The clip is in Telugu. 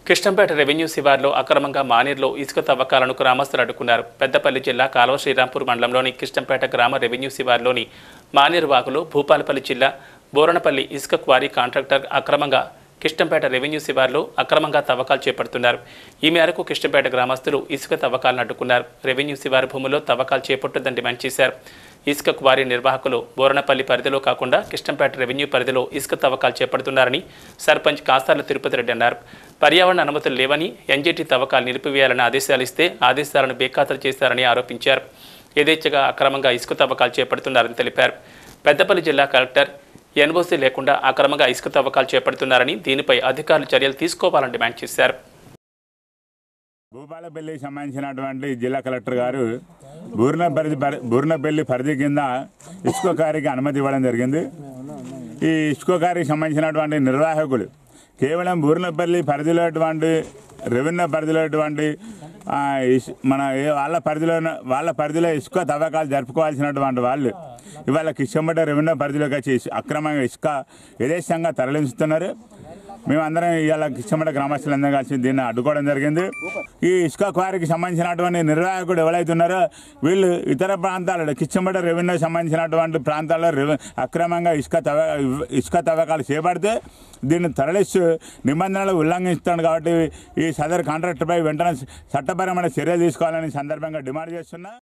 కృష్ణంపేట రెవెన్యూ శివార్లో అక్రమంగా మానేరులో ఇసుక తవ్వకాలను గ్రామస్తులు అడ్డుకున్నారు పెద్దపల్లి జిల్లా కాలువ శ్రీరాంపూర్ మండలంలోని కృష్ణంపేట గ్రామ రెవెన్యూ శివార్లోని మానేరు వాగులో భూపాలపల్లి జిల్లా బోరణపల్లి ఇసుక క్వారీ కాంట్రాక్టర్ అక్రమంగా కిష్టంపేట రెవెన్యూ శివార్లో అక్రమంగా తవ్వకాలు చేపడుతున్నారు ఈ మేరకు కిష్టంపేట గ్రామస్తులు ఇసుక తవ్వకాలను అడ్డుకున్నారు రెవెన్యూ శివారు భూముల్లో తవ్వకాలు చేపట్టొద్దని డిమాండ్ చేశారు ఇసుక క్వారీ నిర్వాహకులు బోరణపల్లి పరిధిలో కాకుండా కిష్టంపేట రెవెన్యూ పరిధిలో ఇసుక తవ్వకాలు చేపడుతున్నారని సర్పంచ్ కాస్తాల తిరుపతి రెడ్డి అన్నారు పర్యావరణ అనుమతులు లేవని ఎన్జీటీ తవ్వకాలు నిలిపివేయాలని ఆదేశాలు ఇస్తే ఆదేశాలను బేఖాతరు చేశారని ఆరోపించారు యథేచ్ఛగా అక్రమంగా ఇసుక తవ్వకాలు చేపడుతున్నారని తెలిపారు పెద్దపల్లి జిల్లా కలెక్టర్ ఎన్ఓసీ లేకుండా అక్రమంగా ఇసుక తవ్వకాలు చేపడుతున్నారని దీనిపై అధికారులు చర్యలు తీసుకోవాలని డిమాండ్ చేశారు భూపాలపల్లికి సంబంధించినటువంటి జిల్లా కలెక్టర్ గారు బూర్న పరిధి పరి- బూర్నపల్లి పరిధి కింద ఇసుక కారికి అనుమతి ఇవ్వడం జరిగింది ఈ ఇసుక కారికి సంబంధించినటువంటి నిర్వాహకులు కేవలం బూర్నపల్లి పరిధిలో రెవెన్యూ పరిధిలో ఆ, ఇస్- మన ఏ- వాళ్ళ పరిధిలో వాళ్ళ పరిధిలో ఇసుక తవ్వకాలు జరుపుకోవాల్సినటువంటి వాళ్ళు ఇవాళ కిషంబట రెవెన్యూ పరిధిలోకి వచ్చి ఇసు- అక్రమంగా ఇసుక యథేచ్ఛంగా తరలిస్తున్నారు మేమందరం ఇవాళ కిష్టమట గ్రామస్తులందరం కలిసి దీన్ని అడ్డుకోవడం జరిగింది ఈ ఇసుక క్వారీకి సంబంధించినటువంటి నిర్వాహకుడు ఎవరైతే ఉన్నారో వీళ్ళు ఇతర ప్రాంతాలలో కిష్టమట రెవెన్యూ సంబంధించినటువంటి ప్రాంతాల్లో రెవె అక్రమంగా ఇసుక తవ్వ ఇసుక తవ్వకాలు చేపడితే దీన్ని తరలిస్తూ నిబంధనలు ఉల్లంఘిస్తాడు కాబట్టి ఈ సదరు కాంట్రాక్టర్పై వెంటనే చట్టపరమైన చర్యలు తీసుకోవాలని ఈ సందర్భంగా డిమాండ్ చేస్తున్నా